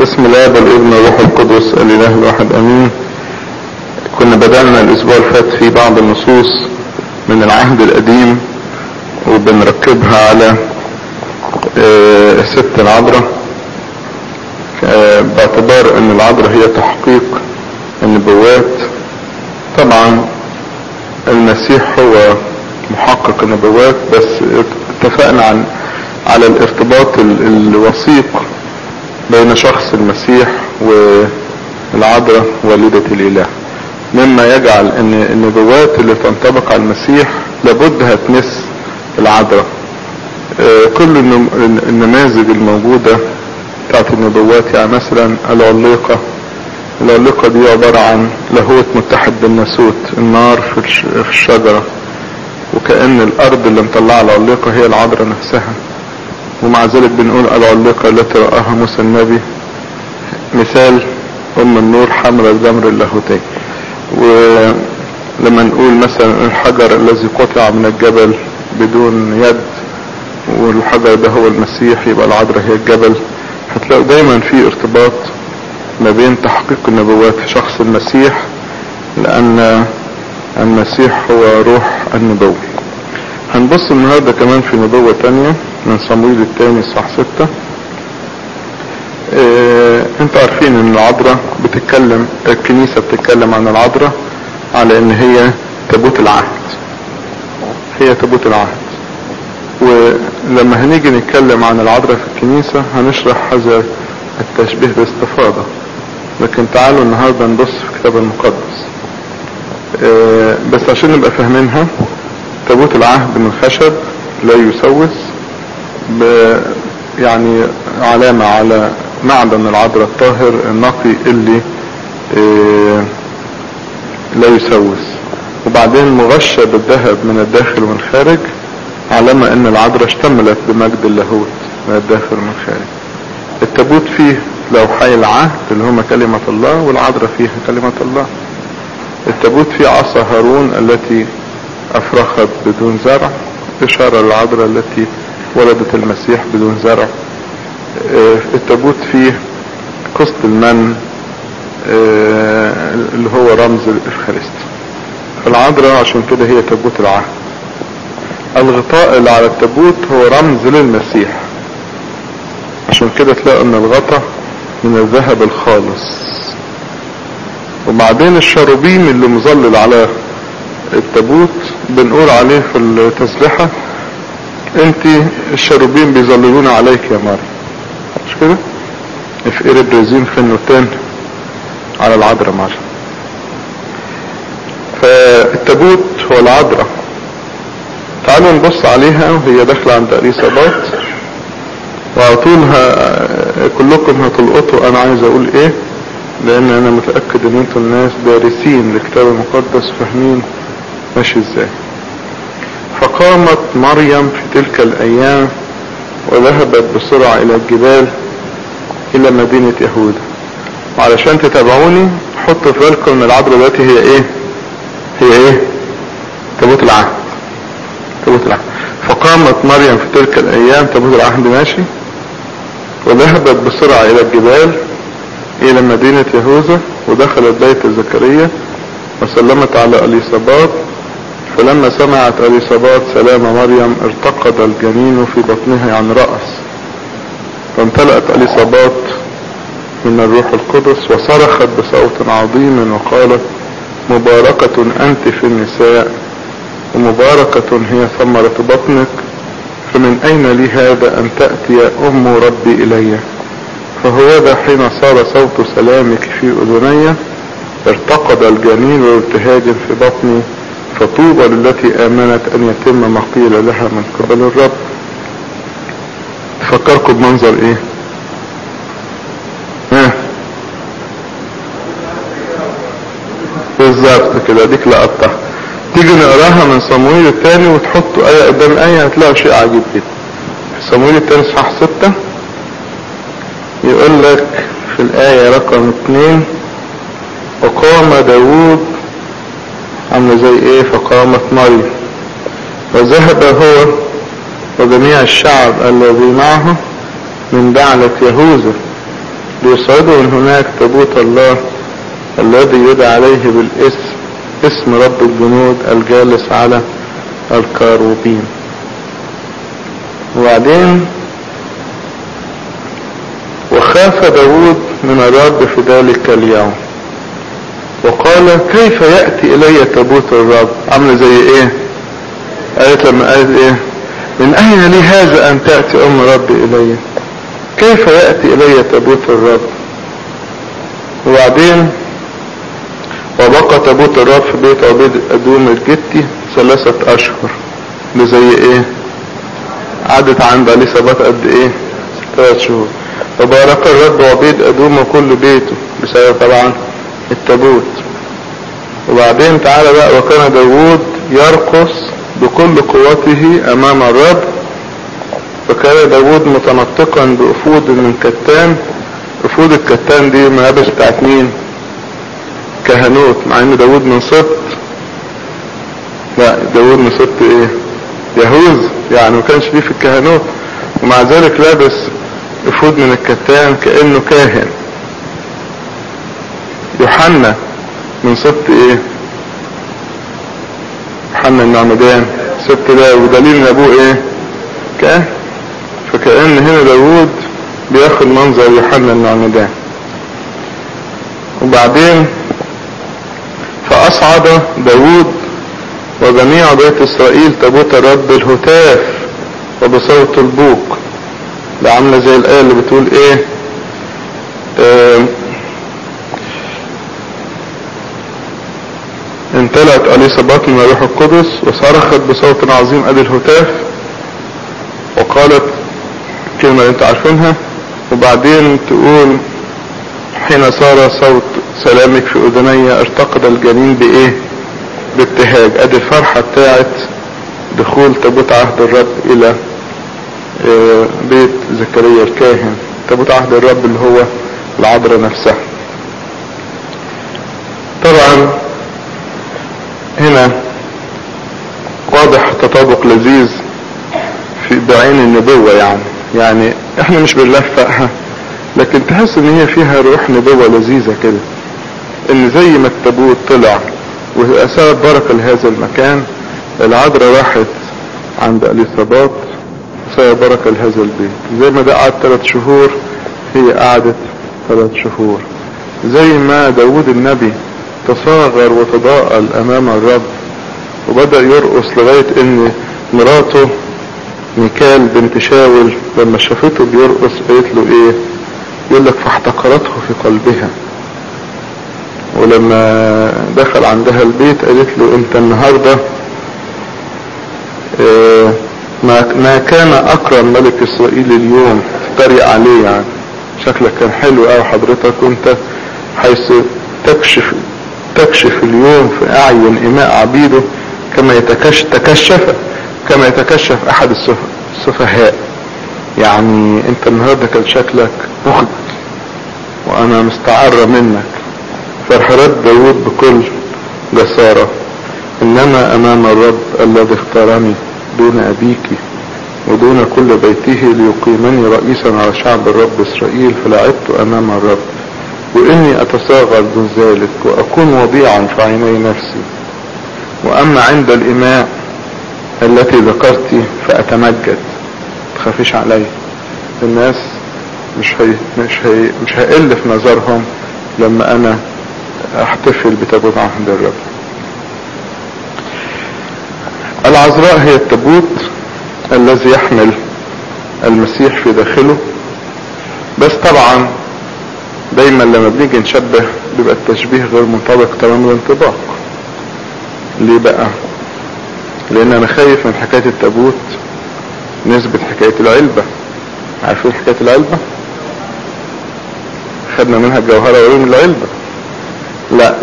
بسم الله والابن والروح القدس الاله الواحد امين كنا بدأنا الاسبوع اللي فات في بعض النصوص من العهد القديم وبنركبها على آه، الست العذراء آه، باعتبار ان العذراء هي تحقيق النبوات طبعا المسيح هو محقق النبوات بس اتفقنا عن على الارتباط ال- الوثيق بين شخص المسيح والعذراء والدة الاله مما يجعل ان النبوات اللي تنطبق على المسيح لابد هتمس العذراء آه، كل النم- النماذج الموجودة بتاعت النبوات يعني مثلا العليقة العليقة دي عبارة عن لاهوت متحد بالناسوت النار في الش- في الشجرة وكأن الأرض اللي مطلعة العليقة هي العذراء نفسها ومع ذلك بنقول العليقة التي رآها موسى النبي مثال أم النور حمل الجمر اللاهوتي ولما نقول مثلا الحجر الذي قطع من الجبل بدون يد والحجر ده هو المسيح يبقى العذراء هي الجبل هتلاقوا دايما في ارتباط ما بين تحقيق النبوات في شخص المسيح لأن المسيح هو روح النبوة هنبص النهاردة كمان في نبوة تانية من صمويل الثاني صح ستة اه انتوا عارفين ان العذراء بتتكلم الكنيسة بتتكلم عن العذراء على ان هي تابوت العهد هي تابوت العهد ولما هنيجي نتكلم عن العذراء في الكنيسة هنشرح هذا التشبيه باستفاضة لكن تعالوا النهاردة نبص في الكتاب المقدس اه بس عشان نبقى فاهمينها تابوت العهد من خشب لا يسوس ب يعني علامة على معدن العذراء الطاهر النقي اللي اه لا يسوس وبعدين مغشى بالذهب من الداخل ومن الخارج علامة ان العذراء اشتملت بمجد اللاهوت من الداخل ومن الخارج التابوت فيه لوحي العهد اللي هما كلمة الله والعذراء فيها كلمة الله التابوت فيه عصا هارون التي افرخت بدون زرع اشارة للعذراء التي ولدت المسيح بدون زرع آه، التابوت فيه قسط المن آه، اللي هو رمز الافخارستي العذراء عشان كده هي تابوت العهد الغطاء اللي على التابوت هو رمز للمسيح عشان كده تلاقوا ان الغطاء من الذهب الخالص وبعدين الشروبيم اللي مظلل على التابوت بنقول عليه في التسبيحة انت الشروبين بيظللون عليك يا مريم مش كده في قرب رزين في النوتان على العذراء مريم فالتابوت هو العذراء تعالوا نبص عليها وهي داخلة عند اليصابات وعلى طول ه- كلكم هتلقطوا انا عايز اقول ايه لان انا متأكد ان انتم الناس دارسين للكتاب المقدس فاهمين ماشي ازاي فقامت مريم في تلك الايام وذهبت بسرعة الى الجبال الى مدينة يهوذا وعلشان تتابعوني حطوا في بالكم ان العذراء دلوقتي هي ايه هي ايه تابوت العهد تابوت العهد فقامت مريم في تلك الايام تابوت العهد ماشي وذهبت بسرعة الى الجبال الى مدينة يهوذا ودخلت بيت زكريا وسلمت على اليصابات فلما سمعت اليصابات سلام مريم ارتقد الجنين في بطنها عن رأس فامتلأت اليصابات من الروح القدس وصرخت بصوت عظيم وقالت مباركة أنت في النساء ومباركة هي ثمرة بطنك فمن أين لي هذا أن تأتي أم ربي إلي فهوذا حين صار صوت سلامك في أذني ارتقد الجنين وارتهاج في بطني فطوبى للتي آمنت أن يتم ما قيل لها من قبل الرب تفكركم بمنظر ايه ها بالظبط كده ديك لقطتها تيجي نقراها من صمويل الثاني وتحطوا آية قدام آية هتلاقوا شيء عجيب جدا في صمويل الثاني صح ستة يقول لك في الآية رقم اتنين وقام داوود عامله زي ايه فقامت مريم وذهب هو وجميع الشعب الذي معه من بعلة يهوذا ليصعدوا من هناك تابوت الله الذي يدعى عليه بالاسم اسم رب الجنود الجالس على الكاروبين وبعدين وخاف داود من الرب في ذلك اليوم وقال كيف يأتي إلي تابوت الرب عامله زي ايه قالت لما قالت ايه من اين لي هذا ان تأتي ام ربي الي كيف يأتي الي تابوت الرب وبعدين وبقى تابوت الرب في بيت عبيد ادوم الجتي ثلاثة اشهر ده زي ايه عدت عند اليسابات قد ايه ثلاث شهور وبارك الرب عبيد ادوم وكل بيته بسبب طبعا التابوت وبعدين تعالى بقى وكان داوود يرقص بكل قوته امام الرب فكان داوود متنطقا بأفود من كتان أفود الكتان دي ملابس بتاعت مين كهنوت مع ان داوود من سبط لا داوود من سبط ايه يهوذ يعني ما كانش ليه في الكهنوت ومع ذلك لابس افود من الكتان كأنه كاهن يوحنا من سبط ايه يوحنا النعمدان سبط ده ودليل ان ابوه ايه كاهن فكأن هنا داوود بياخد منظر يوحنا النعمدان وبعدين فأصعد داوود وجميع بيت إسرائيل تابوت الرب بالهتاف وبصوت البوق ده عاملة زي الآية اللي بتقول إيه آه امتلأت أليصابات من الروح القدس وصرخت بصوت عظيم أدي الهتاف وقالت كلمة اللي انتوا عارفينها وبعدين تقول حين صار صوت سلامك في اذني ارتقد الجنين بايه بابتهاج ادي الفرحة بتاعت دخول تابوت عهد الرب الى اه بيت زكريا الكاهن تابوت عهد الرب اللي هو العذراء نفسها طبعا هنا واضح تطابق لذيذ في بعين النبوة يعني يعني احنا مش بنلفقها لكن تحس ان هي فيها روح نبوة لذيذة كده ان زي ما التابوت طلع وسبب بركة لهذا المكان العذراء راحت عند اليصابات سبب بركة لهذا البيت زي ما ده قعد ثلاث شهور هي قعدت ثلاث شهور زي ما داود النبي تصاغر وتضاءل امام الرب وبدأ يرقص لغاية ان مراته ميكال بنت شاول لما شافته بيرقص قالت له ايه يقول لك فاحتقرته في قلبها ولما دخل عندها البيت قالت له انت النهاردة اه ما, ما كان اكرم ملك اسرائيل اليوم تتريق عليه يعني شكلك كان حلو قوي حضرتك وانت حيث تكشف تكشف اليوم في اعين اماء عبيده كما يتكشف تكشف كما يتكشف احد السفهاء يعني انت النهاردة كان شكلك مخد وانا مستعرة منك فرحرت داود بكل جسارة انما امام الرب الذي اختارني دون ابيك ودون كل بيته ليقيمني رئيسا على شعب الرب اسرائيل فلعبت امام الرب واني اتصاغر من ذلك واكون وضيعا في عيني نفسي واما عند الاماء التي ذكرتي فأتمجد تخافيش علي الناس مش هي مش هي مش هقل في نظرهم لما انا احتفل بتابوت عهد الرب العذراء هي التابوت الذي يحمل المسيح في داخله بس طبعا دايما لما بنيجي نشبه بيبقى التشبيه غير منطبق تمام الانطباق ليه بقى لان انا خايف من حكاية التابوت نسبة حكاية العلبة عارفين حكاية العلبة خدنا منها الجوهرة وعلوم العلبة لا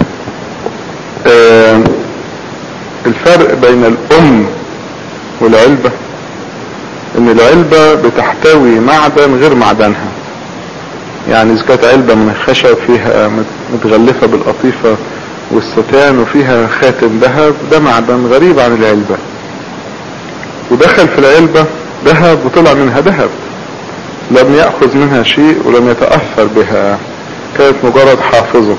آه الفرق بين الام والعلبة ان العلبة بتحتوي معدن غير معدنها يعني اذا كانت علبة من الخشب فيها متغلفة بالقطيفة والستان وفيها خاتم ذهب ده معدن غريب عن العلبة ودخل في العلبة ذهب وطلع منها ذهب لم يأخذ منها شيء ولم يتأثر بها كانت مجرد حافظة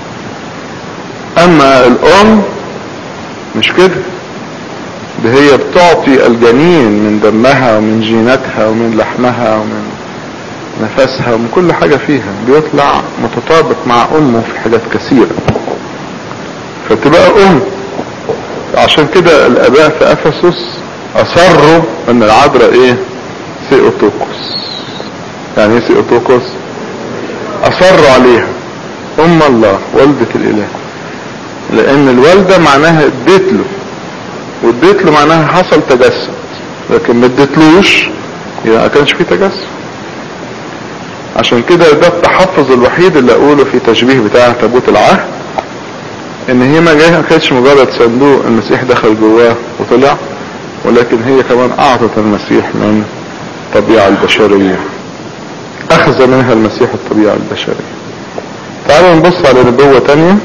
اما الام مش كده ده هي بتعطي الجنين من دمها ومن جيناتها ومن لحمها ومن نفسها ومن كل حاجة فيها بيطلع متطابق مع امه في حاجات كثيرة فتبقى ام عشان كده الاباء في افسس اصروا ان العذراء ايه سيئوتوكوس يعني ايه سيئوتوكوس اصروا عليها ام الله والدة الاله لان الوالدة معناها اديت له واديت له معناها حصل تجسد لكن ما اديتلوش يبقى ما كانش فيه تجسد عشان كده ده التحفظ الوحيد اللي اقوله في تشبيه بتاع تابوت العهد ان هي ما جايه ما كانتش مجرد صندوق المسيح دخل جواه وطلع ولكن هي كمان اعطت المسيح من الطبيعة البشرية اخذ منها المسيح الطبيعة البشرية تعالوا نبص على نبوة تانية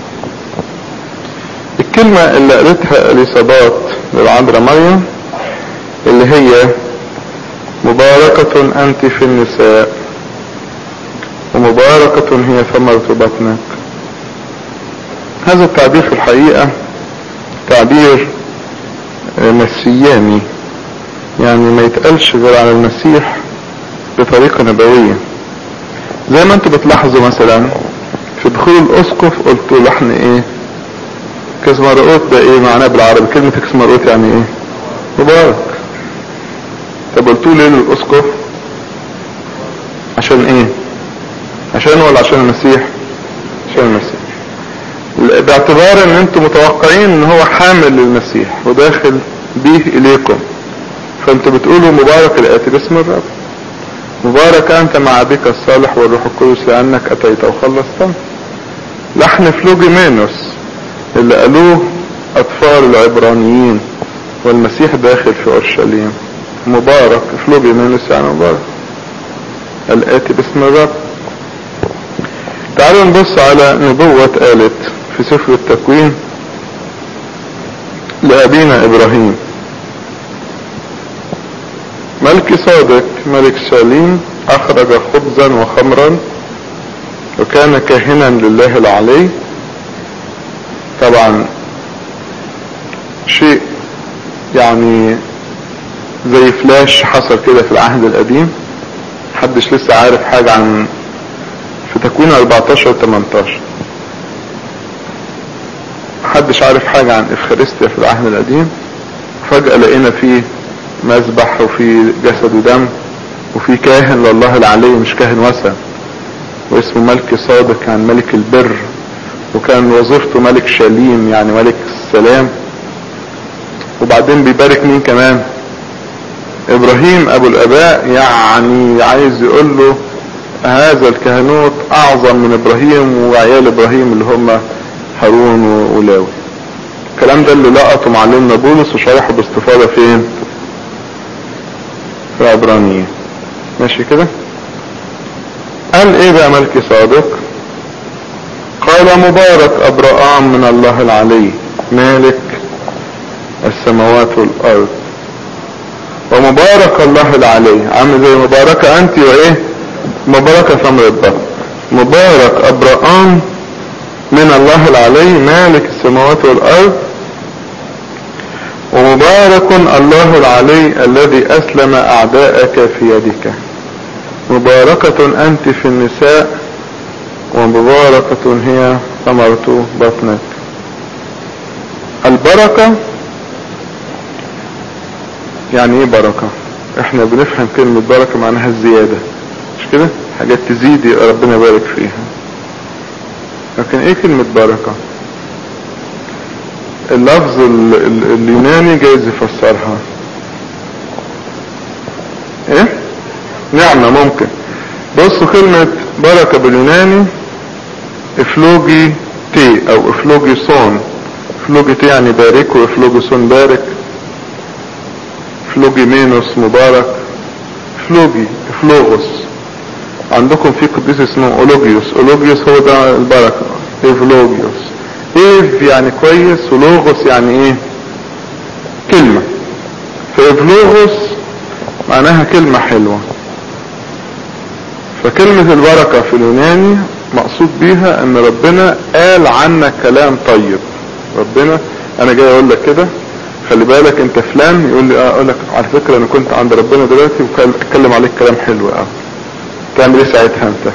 الكلمة اللي قالتها اليصابات للعذراء مريم اللي هي مباركة انت في النساء ومباركة هي ثمرة بطنك هذا التعبير في الحقيقة تعبير مسياني يعني ما يتقالش غير على المسيح بطريقة نبوية زي ما انتوا بتلاحظوا مثلا في دخول الاسقف قلتوا لحن ايه كسمرقوت ده ايه معناه بالعربي كلمة كسمرقوت يعني ايه مبارك طب قلتوا ليه للاسقف عشان ايه عشان ولا عشان المسيح عشان المسيح باعتبار ان انتم متوقعين ان هو حامل للمسيح وداخل بيه اليكم فانتوا بتقولوا مبارك الاتي باسم الرب مبارك انت مع ابيك الصالح والروح القدس لانك اتيت وخلصتنا لحن فلوجيمانوس اللي قالوه اطفال العبرانيين والمسيح داخل في اورشليم مبارك فلوجيمانوس يعني مبارك الاتي باسم الرب تعالوا نبص على نبوة قالت في سفر التكوين لأبينا إبراهيم ملك صادق ملك شاليم أخرج خبزا وخمرا وكان كاهنا لله العلي طبعا شيء يعني زي فلاش حصل كده في العهد القديم محدش لسه عارف حاجة عن في تكوين 14 18 محدش عارف حاجة عن افخارستيا في العهد القديم فجأة لقينا فيه مذبح وفي جسد ودم وفي كاهن لله العلي مش كاهن وثن واسمه ملك صادق يعني ملك البر وكان وظيفته ملك شاليم يعني ملك السلام وبعدين بيبارك مين كمان ابراهيم ابو الاباء يعني عايز يقول له هذا الكهنوت اعظم من ابراهيم وعيال ابراهيم اللي هم هارون ولاوي الكلام ده اللي لقطه معلمنا بولس وشرحه باستفاضة فين في عبرانيين ماشي كده قال ايه بقى ملكي صادق قال مبارك ابراام من الله العلي مالك السماوات والارض ومبارك الله العلي عامل زي مباركة انت وايه مباركة ثمر الضبط مبارك ابراام من الله العلي مالك السماوات والارض ومبارك الله العلي الذي اسلم اعداءك في يدك مباركة انت في النساء ومباركة هي ثمرة بطنك البركة يعني ايه بركة احنا بنفهم كلمة بركة معناها الزيادة مش كده حاجات تزيد يبقى ربنا يبارك فيها لكن ايه كلمة بركة اللفظ ال ال اليوناني جايز يفسرها ايه نعمة ممكن بصوا كلمة بركة باليوناني افلوجي تي او افلوجي صون افلوجي تي يعني بارك وافلوجي صون بارك افلوجي مينوس مبارك افلوجي افلوغوس عندكم في قديس اسمه اولوجيوس اولوجيوس هو ده البركة ايفلوجيوس ايف يعني كويس ولوغوس يعني ايه كلمة فايفلوغوس معناها كلمة حلوة فكلمة البركة في اليوناني مقصود بيها ان ربنا قال عنك كلام طيب ربنا انا جاي اقول لك كده خلي بالك انت فلان يقول لي اه اقول لك على فكرة انا كنت عند ربنا دلوقتي واتكلم عليك كلام حلو اه تعمل ايه ساعتها انت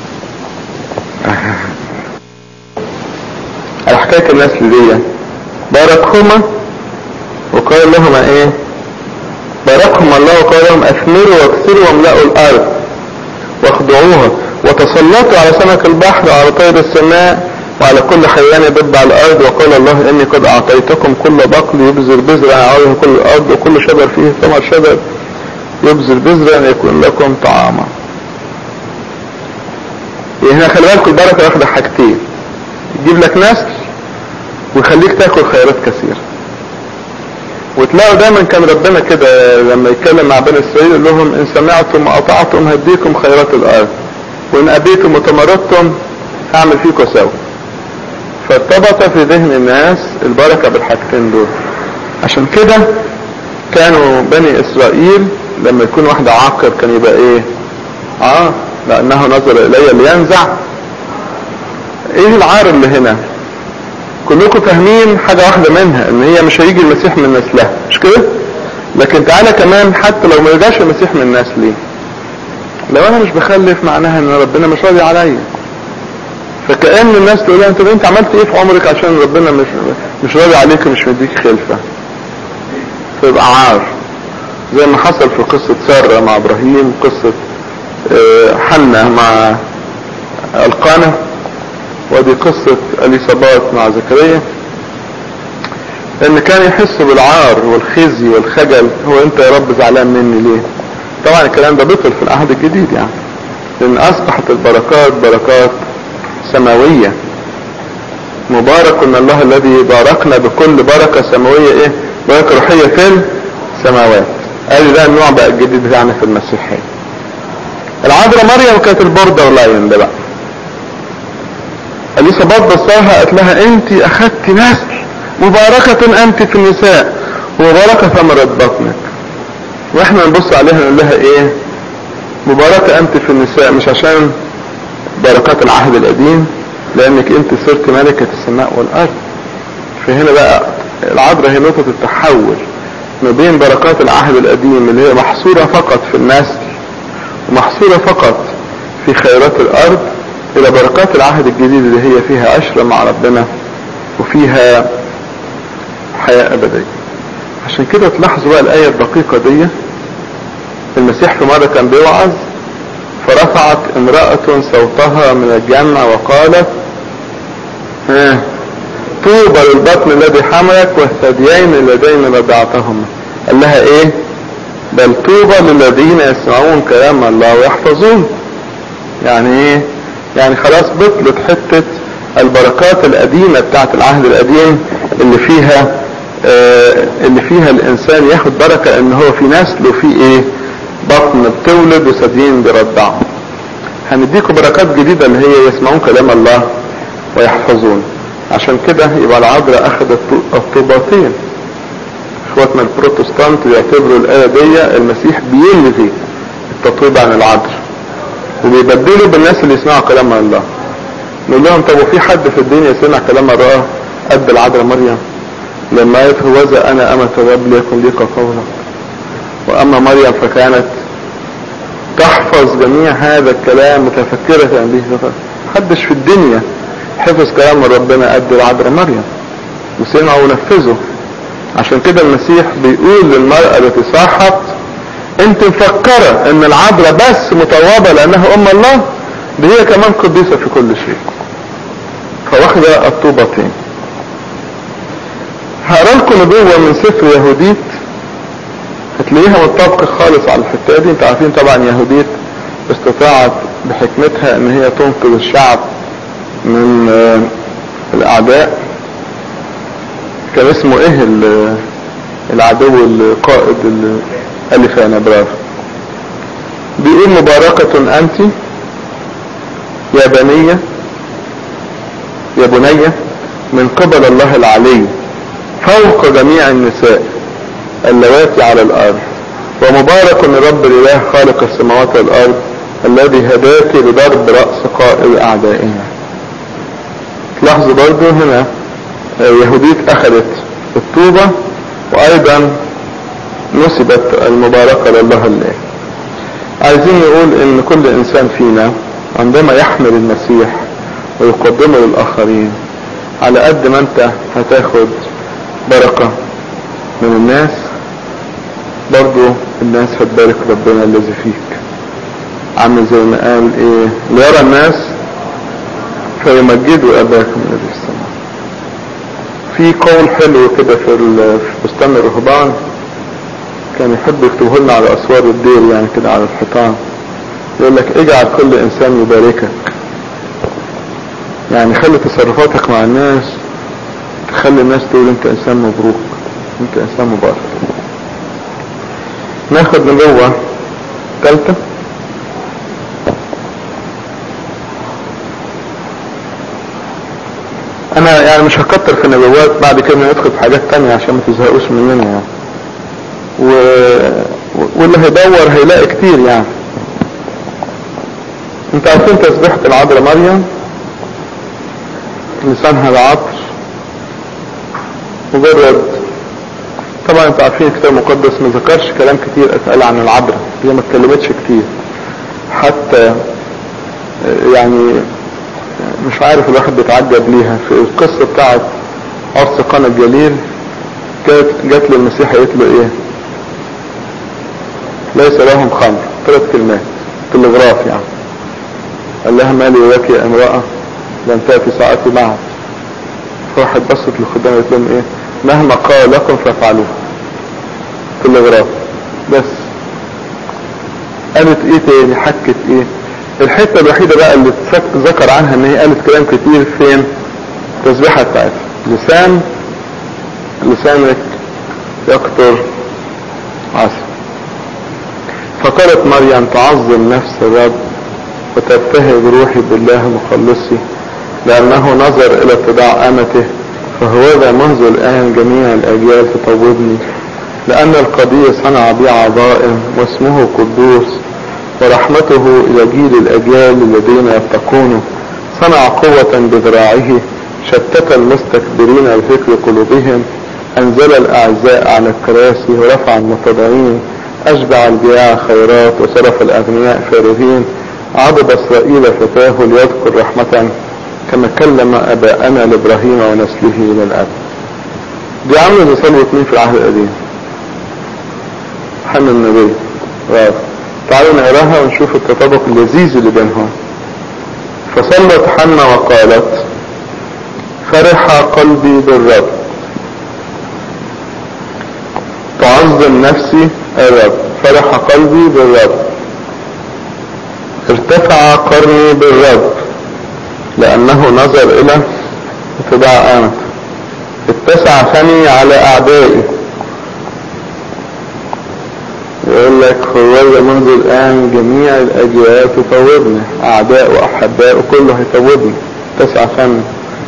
على حكاية النسل دي باركهما وقال لهما ايه باركهما الله وقال لهم اثمروا واكثروا واملأوا الارض واخضعوها وتسلطوا على سمك البحر وعلى طير السماء وعلى كل حيوان يدب على الارض وقال الله اني قد اعطيتكم كل بقل يبذر بذرا على كل الارض وكل شجر فيه ثمر شجر يبذر بذرا يكون لكم طعاما هنا خلي بالكم البركه واخده حاجتين يجيب لك نسل ويخليك تاكل خيرات كثيره وتلاقوا دايما كان ربنا كده لما يتكلم مع بني اسرائيل يقول لهم ان سمعتم واطعتم هديكم خيرات الارض وان ابيتم وتمردتم هعمل فيكم سوا فارتبط في ذهن الناس البركه بالحاجتين دول عشان كده كانوا بني اسرائيل لما يكون واحد عاقر كان يبقى ايه اه لانه نظر الي لينزع ايه العار اللي هنا كلكم فاهمين حاجة واحدة منها ان هي مش هيجي المسيح من نسلها مش كده لكن تعالى كمان حتى لو ما يجاش المسيح من نسلي لو انا مش بخلف معناها ان ربنا مش راضي عليا فكأن الناس تقول انت انت عملت ايه في عمرك عشان ربنا مش مش راضي عليك ومش مديك خلفة فيبقى عار زي ما حصل في قصة سارة مع ابراهيم قصة حنة مع القانة ودي قصة اليصابات مع زكريا ان كان يحس بالعار والخزي والخجل هو انت يا رب زعلان مني ليه طبعا الكلام ده بطل في العهد الجديد يعني لان اصبحت البركات بركات سماوية مبارك ان الله الذي باركنا بكل بركة سماوية ايه بركة روحية في السماوات ادي ده النوع بقى الجديد بتاعنا في المسيحية العذراء مريم كانت البوردر لاين ده بقى اليصابات بصاها قالت لها انت اخذت نسل مباركة انت في النساء ومباركة ثمرة بطنك واحنا نبص عليها نقول لها ايه مباركة انت في النساء مش عشان بركات العهد القديم لانك انت صرت ملكة السماء والارض فهنا بقى العذراء هي نقطة التحول ما بين بركات العهد القديم اللي هي محصورة فقط في النسل ومحصورة فقط في خيرات الارض الى بركات العهد الجديد اللي هي فيها عشرة مع ربنا وفيها حياة ابدية عشان كده تلاحظوا بقى الاية الدقيقة دي المسيح في مرة كان بيوعظ فرفعت امرأة صوتها من الجنة وقالت ها طوبى للبطن الذي حملك والثديين اللذين رضعتهما قال لها ايه بل طوبى للذين يسمعون كلام الله ويحفظون يعني ايه يعني خلاص بطلت حتة البركات القديمة بتاعت العهد القديم اللي فيها آه اللي فيها الانسان ياخد بركة ان هو في نسل وفي ايه بطن بتولد وثديين بيرضعوا هنديكم بركات جديدة اللي هي يسمعون كلام الله ويحفظون عشان كده يبقى العذراء اخذت الطوباتين اخواتنا البروتستانت بيعتبروا الايه دي المسيح بيلغي التطويب عن العذراء وبيبدلوا بالناس اللي يسمعوا كلام الله نقول لهم طب وفي حد في الدنيا سمع كلام الله قد العذراء مريم لما يتهوذا انا امة الرب ليكن ليك قولا واما مريم فكانت تحفظ جميع هذا الكلام متفكرة به محدش في الدنيا حفظ كلام ربنا قد العذراء مريم وسمعوا ونفذوا عشان كده المسيح بيقول للمرأة التي صاحت انت مفكرة ان العذراء بس متوابة لانها ام الله دي هي كمان قديسة في كل شيء فواخدة الطوبتين هقرا لكم نبوة من سفر يهوديت هتلاقيها متطابقة خالص على الحتة دي انت عارفين طبعا يهوديت استطاعت بحكمتها ان هي تنقذ الشعب من الاعداء كان اسمه ايه العدو القائد الف انا برافو بيقول مباركة انت يا بنية يا بنية من قبل الله العلي فوق جميع النساء اللواتي على الارض ومبارك رب الاله خالق السماوات والارض الذي هداك لضرب رأس قائد أعدائنا تلاحظوا برضو هنا يهودية أخذت الطوبة وأيضا نسبت المباركة لله الله عايزين نقول ان كل انسان فينا عندما يحمل المسيح ويقدمه للآخرين على قد ما انت هتاخد بركة من الناس برضو الناس هتبارك ربنا الذي فيك عامل زي ما قال ايه ليرى الناس فيمجدوا اباكم الذي في السماء في قول حلو كده في في بستان الرهبان كان يحب يكتبه لنا على اسوار الدير يعني كده على الحيطان يقول لك اجعل كل انسان يباركك يعني خلي تصرفاتك مع الناس تخلي الناس تقول انت انسان مبروك انت انسان مبارك ناخد نبوة ثالثة انا يعني مش هكتر في النبوات بعد كده ندخل في حاجات تانية عشان ما تزهقوش مننا يعني و... واللي هيدور هيلاقي كتير يعني انت عارفين تسبيحة العذراء مريم لسانها العطر مجرد طبعا انتوا عارفين الكتاب المقدس ما ذكرش كلام كتير اتقال عن العذراء هي ما اتكلمتش كتير حتى يعني مش عارف الواحد بيتعجب ليها في القصة بتاعت عرس قنا الجليل كانت جات له المسيح قالت له ايه ليس لهم خمر ثلاث كلمات تلغراف يعني قال لها مالي وياك يا امرأة لم تأتي ساعتي بعد فواحد بصت للخدام قالت لهم ايه مهما قال لكم فافعلوه تلغراف بس قالت ايه تاني حكت ايه الحتة الوحيدة بقى اللي ذكر عنها ان هي قالت كلام كتير فين تسبيحة بتاعتها لسان لسانك يقطر عسل فقالت مريم تعظم نفس الرب وتبتهج روحي بالله مخلصي لأنه نظر إلى اتباع أمته فهو منذ الآن جميع الأجيال تطوبني لأن القضية صنع بي عظائم واسمه قدوس ورحمته إلى جيل الأجيال الذين يتقونه صنع قوة بذراعه شتت المستكبرين بفكر قلوبهم أنزل الأعزاء على الكراسي ورفع المتضعين أشبع الجياع خيرات وصرف الأغنياء فارغين عضد إسرائيل فتاه ليذكر رحمة كما كلم أباءنا لإبراهيم ونسله إلى الأب دي عاملة زي صلوة مين في العهد القديم حنا النبي واو تعالوا نقراها ونشوف التطابق اللذيذ اللي بينهم فصلت حنا وقالت فرح قلبي بالرب تعظم نفسي الرب فرح قلبي بالرب ارتفع قرني بالرب لأنه نظر إلى اتباع آمته اتسع فمي على أعدائي يقول لك هو منذ الآن جميع الأجيال تطوبني أعداء وأحباء كله هيطوبني اتسع فمي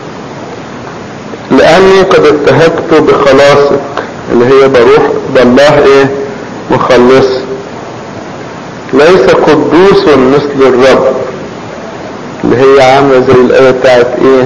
لأني قد اتهجت بخلاصك اللي هي بروح بالله ايه مخلص ليس قدوس مثل الرب اللي هي عاملة زي الآية بتاعت ايه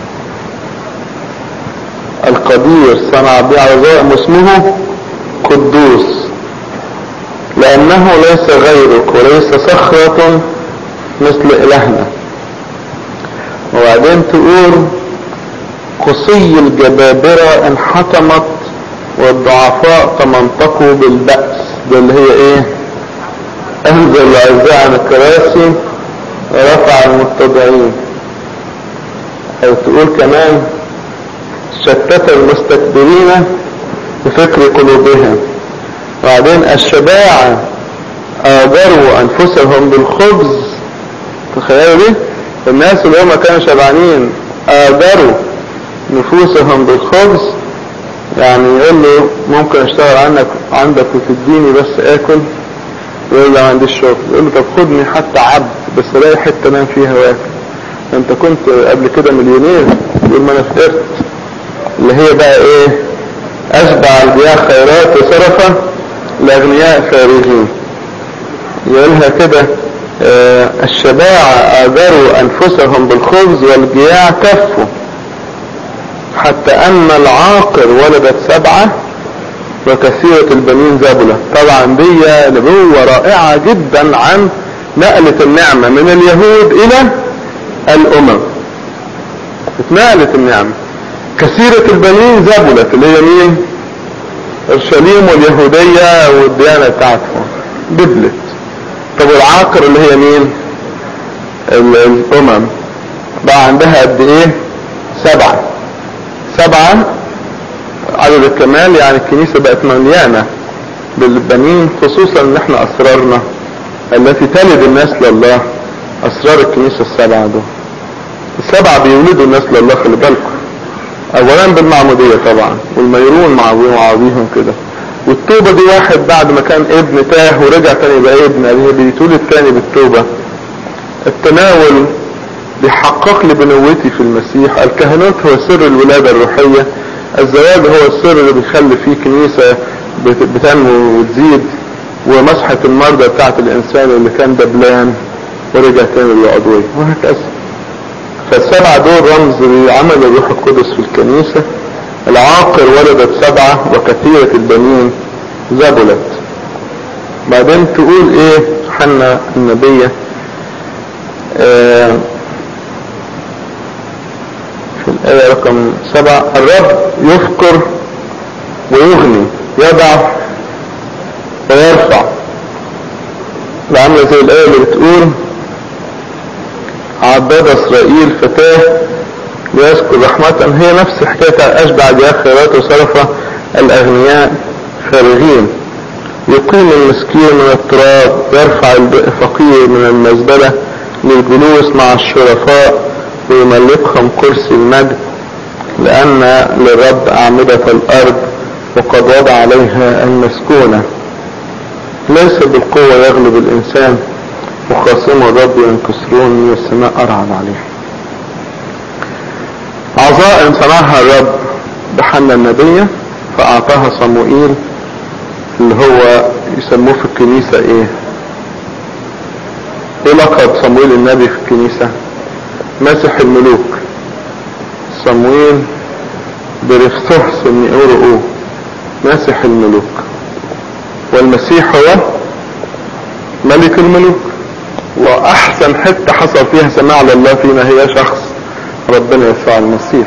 القدير صنع بي عظائم اسمه قدوس لأنه ليس غيرك وليس صخرة مثل إلهنا وبعدين تقول قصي الجبابرة انحطمت والضعفاء تمنطقوا بالبأس ده اللي هي ايه انزل العزاء عن الكراسي ورفع المتضعين او تقول كمان شتت المستكبرين بفكر قلوبهم وبعدين الشباعة آجروا أنفسهم بالخبز تخيلوا دي الناس اللي هم كانوا شبعانين آجروا نفوسهم بالخبز يعني يقول له ممكن اشتغل عنك عندك وتديني بس اكل يقول له ما عنديش شغل يقول له طب خدني حتى عبد بس الاقي حته انام فيها واكل انت كنت قبل كده مليونير يقول ما انا فقرت اللي هي بقى ايه اشبع الجياع خيرات وصرفة لاغنياء فارغين يقولها كده آه الشباع آذروا أنفسهم بالخبز والجياع كفوا حتى أن العاقر ولدت سبعة وكثيرة البنين زبلة طبعا دي نبوة رائعة جدا عن نقلة النعمة من اليهود إلى الأمم اتنقلت النعمة كثيرة البنين زبلت اللي هي مين اورشليم واليهودية والديانة بتاعتهم دبلت طب والعاقر اللي هي مين الامم بقى عندها قد ايه سبعة سبعة عدد الكمال يعني الكنيسة بقت مليانة بالبنين خصوصا ان احنا اسرارنا التي تلد الناس لله اسرار الكنيسة السبعة دول السبعة بيولدوا الناس لله خلي بالكم اولا بالمعمودية طبعا والميرون مع بعضيهم كده والتوبة دي واحد بعد ما كان ابن تاه ورجع تاني يبقى ابن هي بيتولد تاني بالتوبة التناول بيحقق لي بنوتي في المسيح الكهنوت هو سر الولادة الروحية الزواج هو السر اللي بيخلي فيه كنيسة بتنمو وتزيد ومسحة المرضى بتاعت الانسان اللي كان دبلان ورجع تاني للعضوية وهكذا فالسبعة دول رمز لعمل الروح القدس في الكنيسة العاقر ولدت سبعة وكثيرة البنين زبلت بعدين تقول ايه حنا النبية آه في الآية رقم سبعة الرب يفقر ويغني يضع ويرفع عاملة زي الآية اللي بتقول عباد إسرائيل فتاه ليذكر رحمة هي نفس حكاية أشبع بها خيرات وصرف الأغنياء فارغين يقيم المسكين من التراب يرفع الفقير من المزبلة للجلوس مع الشرفاء ويملكهم كرسي المجد لأن للرب أعمدة الأرض وقد وضع عليها المسكونة ليس بالقوة يغلب الإنسان وخاصمه الرب ينكسرون من السماء أرعد عليه عظائم صنعها الرب بحنا النبية فأعطاها صموئيل اللي هو يسموه في الكنيسة ايه ايه لقب صموئيل النبي في الكنيسة مسح الملوك صموئيل برفثوس النئورو مسح الملوك والمسيح هو ملك الملوك واحسن حتة حصل فيها سماع لله فينا هي شخص ربنا يسوع المسيح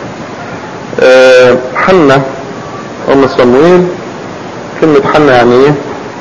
أه حنا ام صمويل كلمة حنا يعني ايه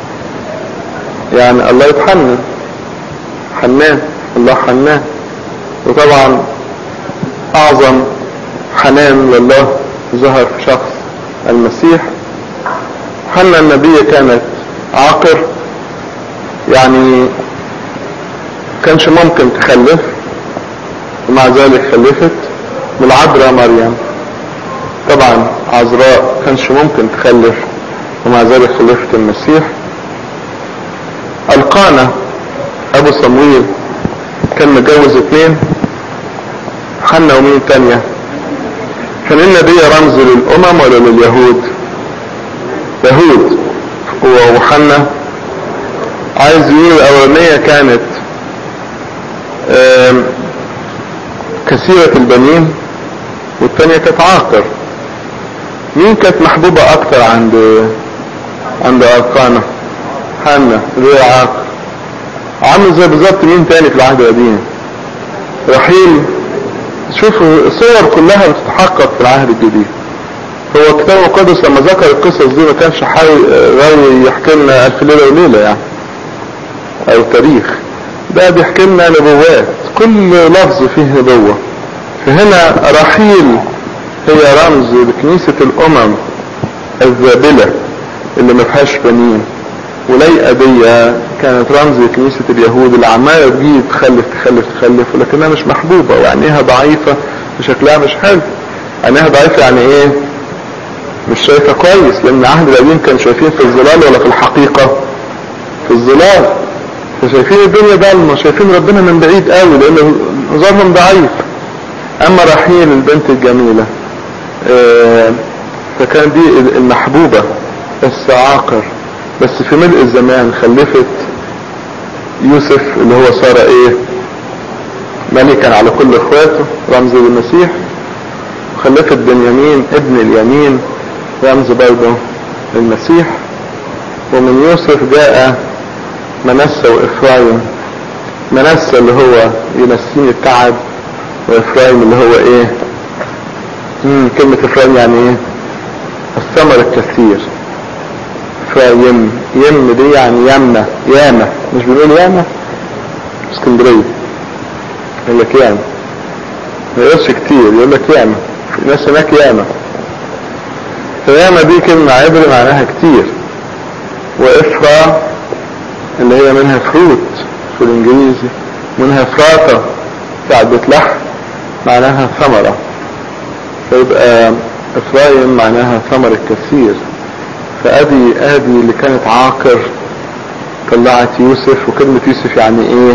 يعني الله يتحنن حنان الله حنان وطبعا اعظم حنان لله ظهر في شخص المسيح حنا النبية كانت عاقر يعني كانش ممكن تخلف ومع ذلك خلفت بالعذراء مريم طبعا عذراء كانش ممكن تخلف ومع ذلك خلفت المسيح القانا ابو صمويل كان متجوز اتنين حنا ومين تانية كان النبي رمز للامم ولا لليهود يهود وحنا عايز يقول الاولانية كانت كثيرة البنين والتانية كانت عاقر مين كانت محبوبة اكتر عند عند ارقانة حنا اللي هي عاقر عامل زي بالظبط مين تاني في العهد القديم رحيل شوفوا الصور كلها بتتحقق في العهد الجديد هو الكتاب المقدس لما ذكر القصص دي ما كانش غاوي يحكي لنا الف ليله وليله يعني او تاريخ ده بيحكي لنا نبوات كل لفظ فيه نبوة فهنا رحيل هي رمز لكنيسة الامم الذابلة اللي ما فيهاش بنين وليئة دي كانت رمز لكنيسة اليهود اللي عمالة تجي تخلف تخلف تخلف ولكنها مش محبوبة وعينيها ضعيفة وشكلها مش حلو عينيها ضعيفة يعني ايه مش شايفة كويس لان العهد القديم كان شايفين في الظلال ولا في الحقيقة في الظلال فشايفين الدنيا ضلمة شايفين ربنا من بعيد قوي لان نظرهم ضعيف اما رحيل البنت الجميلة آه فكان دي المحبوبة بس عاقر بس في ملء الزمان خلفت يوسف اللي هو صار ايه ملكا على كل اخواته رمز للمسيح وخلفت بنيامين ابن اليمين رمز برضه للمسيح ومن يوسف جاء منسى وإفرايم منسى اللي هو ينسيني التعب وإفرايم اللي هو إيه مم كلمة إفرايم يعني إيه الثمر الكثير إفرايم يم دي يعني يمنة ياما مش بنقول ياما اسكندرية يقول لك ياما ما يقولش كتير يقول لك ياما في ناس هناك ياما فياما دي كلمة عبري معناها كتير وإفرا اللي هي منها فروت في الإنجليزي منها فراطة بتاعت بتلح معناها ثمرة فيبقى إفرايم معناها ثمر الكثير فأدي أدي اللي كانت عاقر طلعت يوسف وكلمة يوسف يعني إيه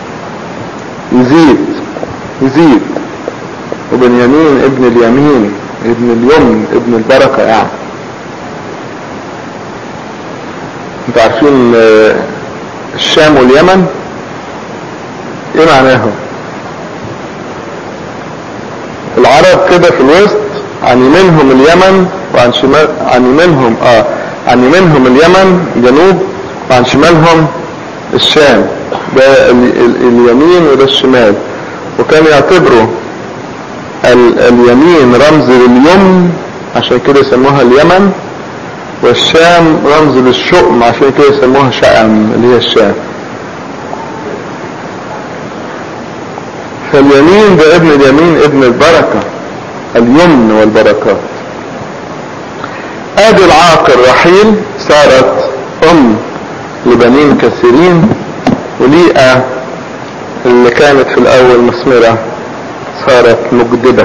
يزيد يزيد وبنيامين ابن اليمين ابن اليمن ابن البركة يعني انتوا عارفين الشام واليمن ايه معناهم العرب كده في الوسط عن يمينهم اليمن وعن شمال عن يمينهم اه عن يمينهم اليمن جنوب وعن شمالهم الشام ده ال ال اليمين وده الشمال وكانوا يعتبروا ال اليمين رمز لليمن عشان كده يسموها اليمن والشام رمز للشؤم عشان كده يسموها شأم اللي هي الشام فاليمين ده ابن اليمين ابن البركة اليمن والبركات ادي العاقر رحيل صارت ام لبنين كثيرين وليئة اللي كانت في الاول مثمرة صارت مجدبة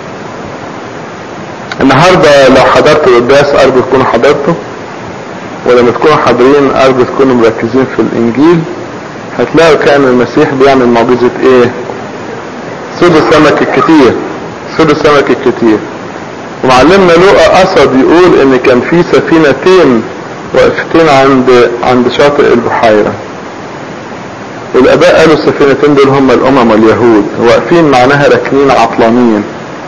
النهاردة لو حضرت القداس ارجو تكونوا حضرته ولما تكونوا حاضرين ارجو تكونوا مركزين في الانجيل هتلاقوا كان المسيح بيعمل معجزة ايه صيد السمك الكتير صيد السمك الكتير ومعلمنا لوقا قصد يقول ان كان في سفينتين واقفتين عند عند شاطئ البحيرة والاباء قالوا السفينتين دول هم الامم واليهود واقفين معناها راكنين عطلانين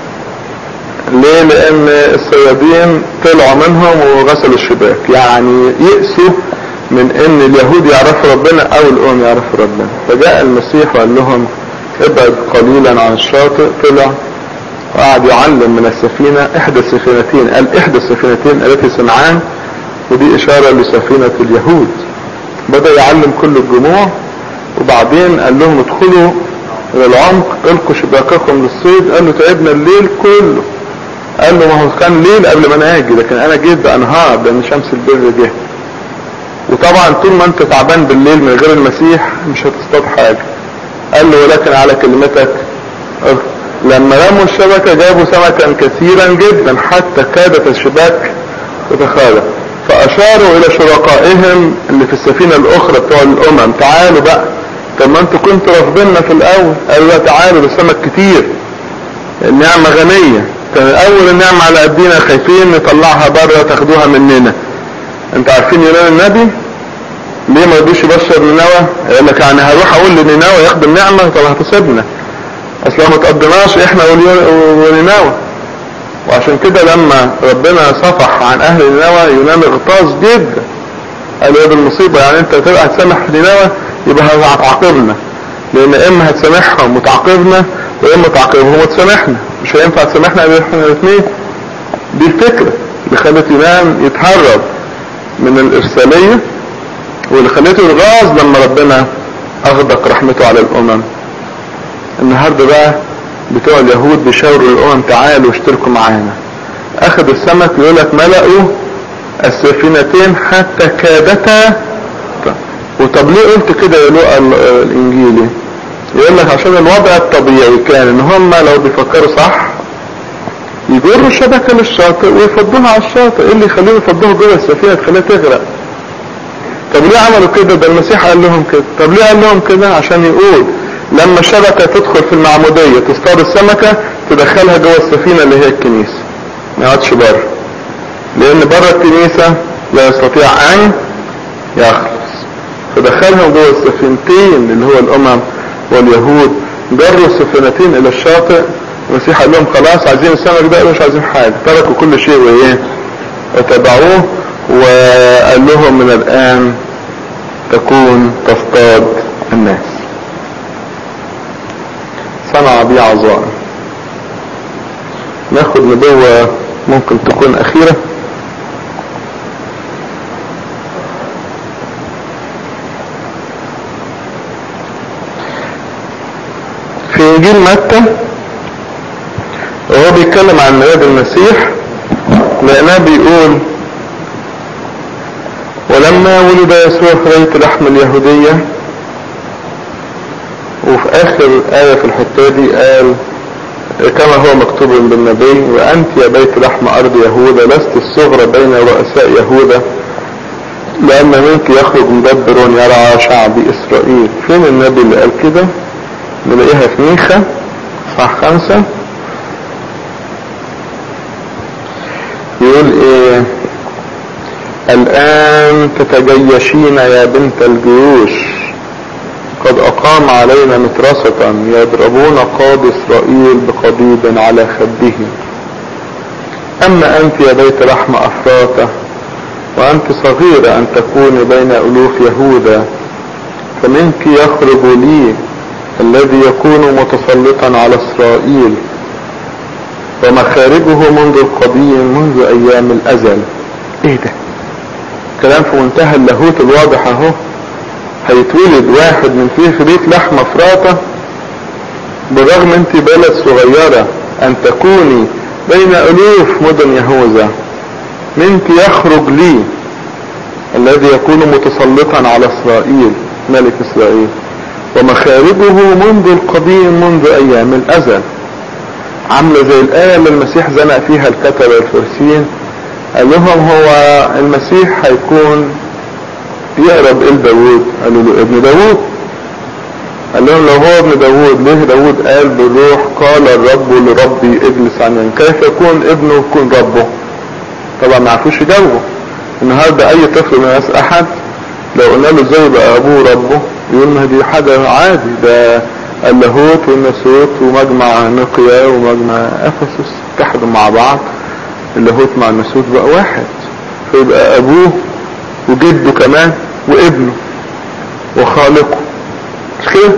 ليه لان الصيادين طلعوا منهم وغسلوا الشباك يعني يئسوا من ان اليهود يعرفوا ربنا او الامم يعرفوا ربنا فجاء المسيح وقال لهم ابعد قليلا عن الشاطئ طلع وقعد يعلم من السفينة احدى السفينتين قال احدى السفينتين التي سمعان ودي اشارة لسفينة اليهود بدأ يعلم كل الجموع وبعدين قال لهم ادخلوا الى العمق القوا شباككم للصيد قال له تعبنا الليل كله قال له ما هو كان ليل قبل ما انا اجي لكن انا جيت بانهار لان شمس البر جه وطبعا طول ما انت تعبان بالليل من غير المسيح مش هتصطاد حاجه قال له ولكن على كلمتك لما رموا الشبكة جابوا سمكا كثيرا جدا حتى كادت الشباك تتخالف فاشاروا الى شركائهم اللي في السفينة الاخرى بتوع الامم تعالوا بقى طب ما انتوا كنتوا رافضيننا في الاول قالوا لا تعالوا ده سمك كتير النعمة غنية كان اول النعمة على قدينا خايفين نطلعها بره تاخدوها مننا انت عارفين يونان النبي ليه ما رضوش يبشر نينوى يقول لك يعني هروح اقول لنينوى ياخد النعمة طب هتصيبنا اصلا ما تقدمناش احنا ونينوى وعشان كده لما ربنا صفح عن اهل نينوى يونان اغتاظ جدا قال يا بالمصيبة يعني انت تبقى هتسامح نينوى يبقى هتعاقبنا لان اما هتسامحهم وتعاقبنا واما تعاقبهم وتسامحنا مش هينفع تسامحنا احنا الاثنين دي الفكرة اللي خلت يونان يتهرب من الارسالية واللي خليته يغاظ لما ربنا اغدق رحمته على الامم النهاردة بقى بتوع اليهود بيشاوروا الامم تعالوا اشتركوا معانا اخذوا السمك يقول لك ملأوا السفينتين حتى كادتا وطب ليه قلت كده يا لوقا الانجيلي يقول لك عشان الوضع الطبيعي كان ان هم لو بيفكروا صح يجروا الشبكة للشاطئ ويفضوها على الشاطئ ايه اللي يخليهم يفضوها جوه السفينة تخليها تغرق طب ليه عملوا كده ده المسيح قال لهم كده طب ليه قال لهم كده عشان يقول لما الشبكة تدخل في المعمودية تصطاد السمكة تدخلها جوه السفينة اللي هي الكنيسة ما يقعدش بره لان بره الكنيسة لا يستطيع ان يخلص ودخلهم جوه السفينتين اللي هو الامم واليهود جروا السفينتين الى الشاطئ المسيح قال لهم خلاص عايزين السمك ده قالوا مش عايزين حاجه تركوا كل شيء وايه وتبعوه وقال لهم من الان تكون تصطاد الناس صنع بي عظائم ناخد نبوة ممكن تكون اخيرة في انجيل متى وهو بيتكلم عن ميلاد المسيح لقناه بيقول ولما ولد يسوع في بيت لحم اليهودية وفي اخر آية في الحتة دي قال كما هو مكتوب بالنبي وانت يا بيت لحم ارض يهوذا لست الصغرى بين رؤساء يهوذا لان منك يخرج مدبر يرعى شعب اسرائيل فين النبي اللي قال كده نلاقيها في ميخا صح خمسة يقول ايه الان تتجيشين يا بنت الجيوش قد اقام علينا مترسة يضربون قاض اسرائيل بقضيب على خده اما انت يا بيت لحم افراته وانت صغيرة ان تكوني بين الوف يهوذا فمنك يخرج لي الذي يكون متسلطا على اسرائيل ومخارجه منذ القديم منذ ايام الازل ايه ده كلام في منتهى اللاهوت الواضح اهو هيتولد واحد من فيه في بيت لحمة فراطة بالرغم انت بلد صغيرة ان تكوني بين الوف مدن يهوذا منك يخرج لي الذي يكون متسلطا على اسرائيل ملك اسرائيل ومخارجه منذ القديم منذ ايام الازل عاملة زي الآية اللي المسيح زنق فيها الكتبة الفرسين قال لهم هو المسيح هيكون يقرب إل داوود قالوا له ابن داوود قال لهم لو هو ابن داوود ليه داوود قال بالروح قال الرب لربي اجلس عن يمين كيف يكون ابنه يكون ربه طبعا ما عرفوش يجاوبوا النهارده اي طفل من الناس احد لو قلنا له ازاي بقى ابوه ربه يقول ما دي حاجه عادي ده اللاهوت والناسوت ومجمع نقيا ومجمع افسس اتحدوا مع بعض اللاهوت مع الناسوت بقى واحد فيبقى ابوه وجده كمان وابنه وخالقه مش كده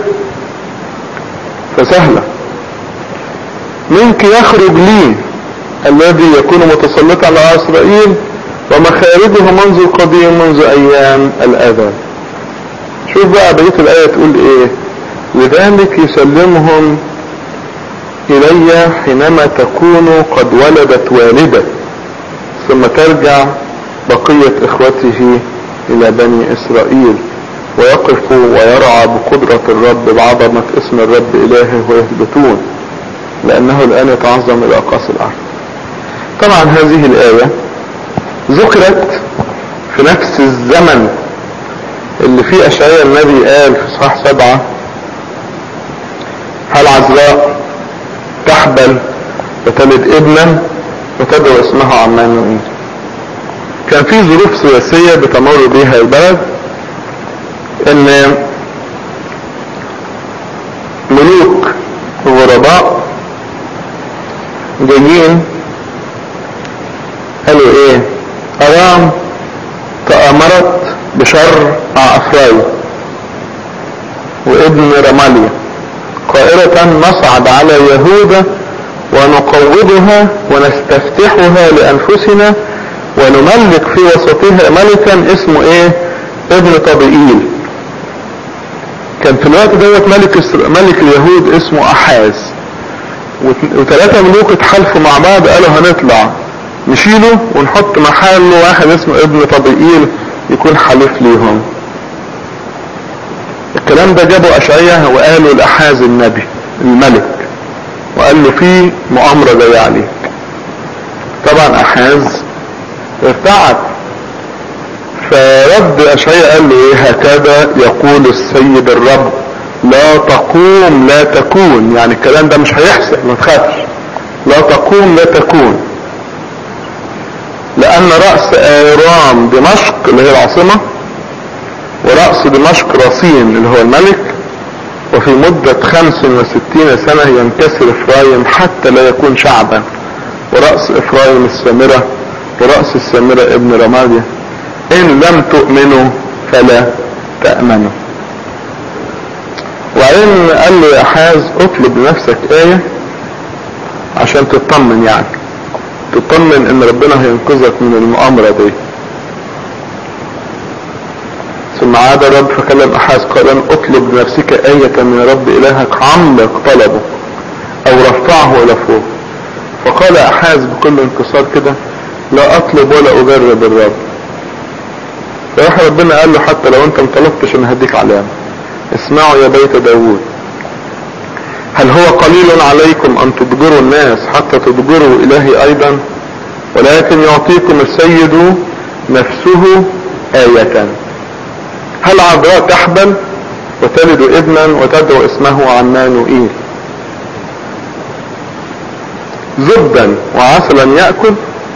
فسهلة منك يخرج لي الذي يكون متسلطا على اسرائيل ومخارجه منذ القديم منذ ايام الاذى شوف بقى بقية الاية تقول ايه لذلك يسلمهم الي حينما تكون قد ولدت والدة ثم ترجع بقية اخوته الى بني اسرائيل ويقف ويرعى بقدرة الرب بعظمة اسم الرب الهه ويثبتون لانه الان يتعظم الى اقاصي الارض طبعا هذه الاية ذكرت في نفس الزمن اللي فيه اشعياء النبي قال في صحاح سبعة هل عذراء تحبل وتلد ابنا وتدعو اسمه عمانوئيل كان في ظروف سياسية بتمر بها البلد ان ملوك غرباء جايين قالوا ايه ارام تآمرت بشر افراي وابن رماليا قائلة نصعد على يهوذا ونقوضها ونستفتحها لانفسنا ونملك في وسطها ملكا اسمه ايه ابن طبيئيل كان في الوقت دوت ملك ملك اليهود اسمه احاز وثلاثة ملوك اتحالفوا مع بعض قالوا هنطلع نشيله ونحط محله واحد اسمه ابن طبيئيل يكون حليف ليهم الكلام ده جابوا اشعياء وقالوا لاحاز النبي الملك وقال له في مؤامرة جاية عليك طبعا احاز ارتعد فرد اشعياء قال له ايه هكذا يقول السيد الرب لا تقوم لا تكون يعني الكلام ده مش هيحصل ما تخافش لا تقوم لا تكون لان رأس ايرام دمشق اللي هي العاصمة رأس دمشق رصين اللي هو الملك وفي مدة خمس وستين سنة ينكسر افرايم حتى لا يكون شعبا ورأس افرايم السامرة ورأس السامرة ابن رماديا ان لم تؤمنوا فلا تأمنوا وبعدين قال له يا حاز اطلب لنفسك آية عشان تطمن يعني تطمن ان ربنا هينقذك من المؤامرة دي ثم عاد الرب فكلم احاز قال اطلب لنفسك آية من رب الهك عمق طلبه او رفعه الى فوق فقال احاز بكل انكسار كده لا اطلب ولا اجرب الرب فراح ربنا قال له حتى لو انت مطلبتش انا هديك علامة اسمعوا يا بيت داوود هل هو قليل عليكم ان تضجروا الناس حتى تضجروا الهي ايضا ولكن يعطيكم السيد نفسه آية هل عذراء تحبل وتلد ابنا وتدعو اسمه عمانوئيل زبدا وعسلا يأكل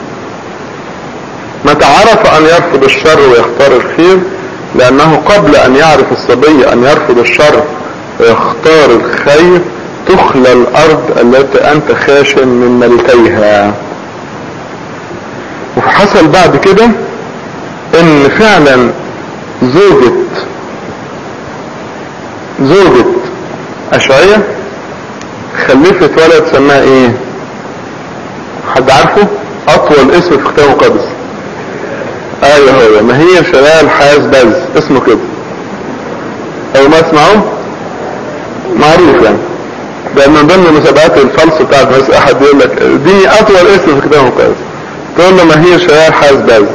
متى عرف ان يرفض الشر ويختار الخير لانه قبل ان يعرف الصبي ان يرفض الشر ويختار الخير تخلى الارض التي انت خاشن من ملكيها وحصل بعد كده ان فعلا زوجة زوجة اشعية خلفت ولد سماه ايه حد عارفه اطول اسم في كتاب مقدس ايوه هو ما هي شلال حاز بز اسمه كده او ما اسمعوا معروف يعني ده من ضمن مسابقات الفلس بتاعت بس احد يقول لك دي اطول اسم في كتاب مقدس تقول له ما هي شلال حاز بز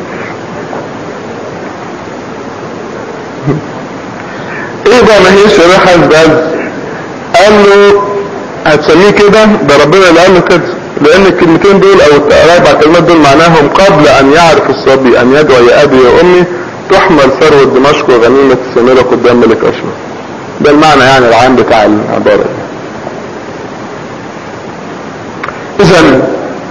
ايه بقى ما هي شلال حاز بز قال له هتسميه كده ده ربنا اللي قال له كده لان الكلمتين دول او الاربع كلمات دول معناهم قبل ان يعرف الصبي ان يدعو يا ابي يا امي تحمل ثروة دمشق وغنيمة السامرة قدام ملك اشرف ده المعنى يعني العام بتاع العبارة دي اذا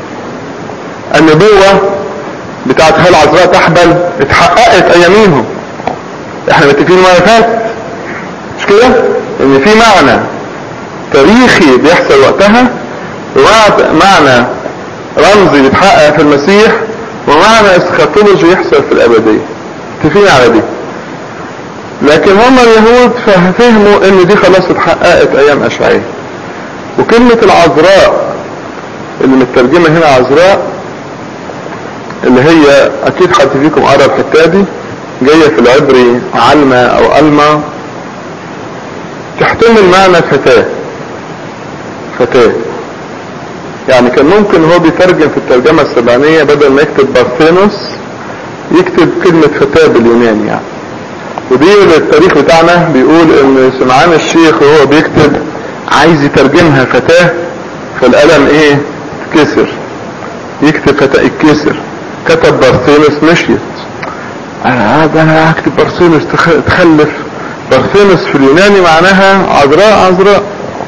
النبوة بتاعت هل عذراء تحبل اتحققت اياميهم احنا متفقين مرة فاتت مش كده ان في معنى تاريخي بيحصل وقتها ومعنى رمزي بيتحقق في المسيح ومعنى اسخاتولوجي يحصل في الابدية متفقين على دي لكن هم اليهود فهموا ان دي خلاص اتحققت ايام اشعياء وكلمة العذراء اللي مترجمة هنا عذراء اللي هي اكيد حد فيكم قرا الحتة دي جاية في العبري علمة او الما تحتمل معنى فتاة فتاة يعني كان ممكن هو بيترجم في الترجمة السبعينية بدل ما يكتب بارثينوس يكتب كلمة فتاة باليوناني يعني ودي التاريخ بتاعنا بيقول ان سمعان الشيخ وهو بيكتب عايز يترجمها فتاة فالقلم ايه اتكسر يكتب فتاة اتكسر كتب بارثينوس مشيت انا ده انا هكتب بارثينوس تخلف بارثينوس في اليوناني معناها عذراء عذراء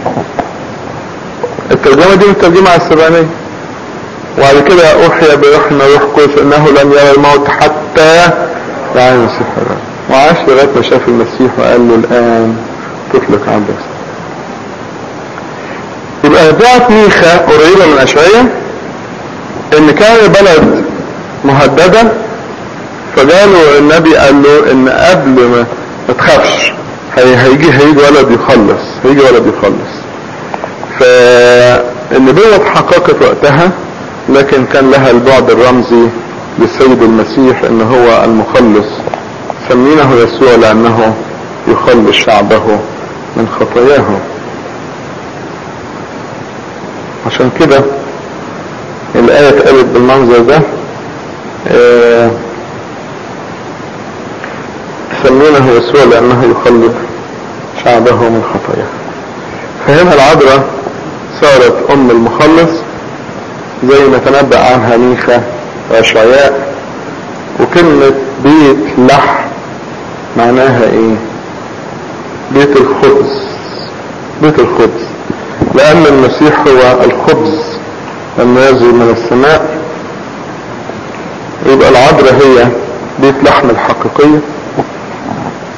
الترجمة دي مترجمة على السبعينية وبعد كده اوحي بروحنا روح قدس انه لم يرى الموت حتى يعني المسيح الرب وعاش لغاية ما شاف المسيح وقال له الان طفلك عندك يبقى ذات ميخا قريبة من اشعية ان كان البلد مهددة فقالوا النبي قال له ان قبل ما ما تخافش هيجي هيجي ولد يخلص هيجي ولد يخلص فالنبوة اتحققت وقتها لكن كان لها البعد الرمزي للسيد المسيح ان هو المخلص سمينه يسوع لانه يخلص شعبه من خطاياهم عشان كده الآية اتقالت بالمنظر ده اه سمينه يسوع لأنه يخلص شعبه من خطاياه فهنا العذراء صارت أم المخلص زي ما تنبأ عنها ميخا وأشعياء وكلمة بيت لحم معناها ايه بيت الخبز بيت الخبز لأن المسيح هو الخبز النازل من السماء يبقى العذراء هي بيت لحم الحقيقية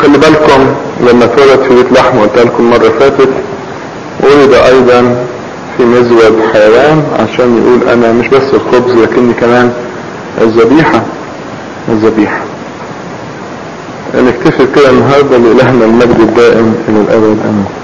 خلي بالكم لما اتولد في بيت لحم قلت لكم مرة فاتت ولد ايضا في مزود حيوان عشان يقول انا مش بس الخبز لكني كمان الذبيحة الذبيحة نكتفي كده النهارده لإلهنا المجد الدائم إلى الأبد آمين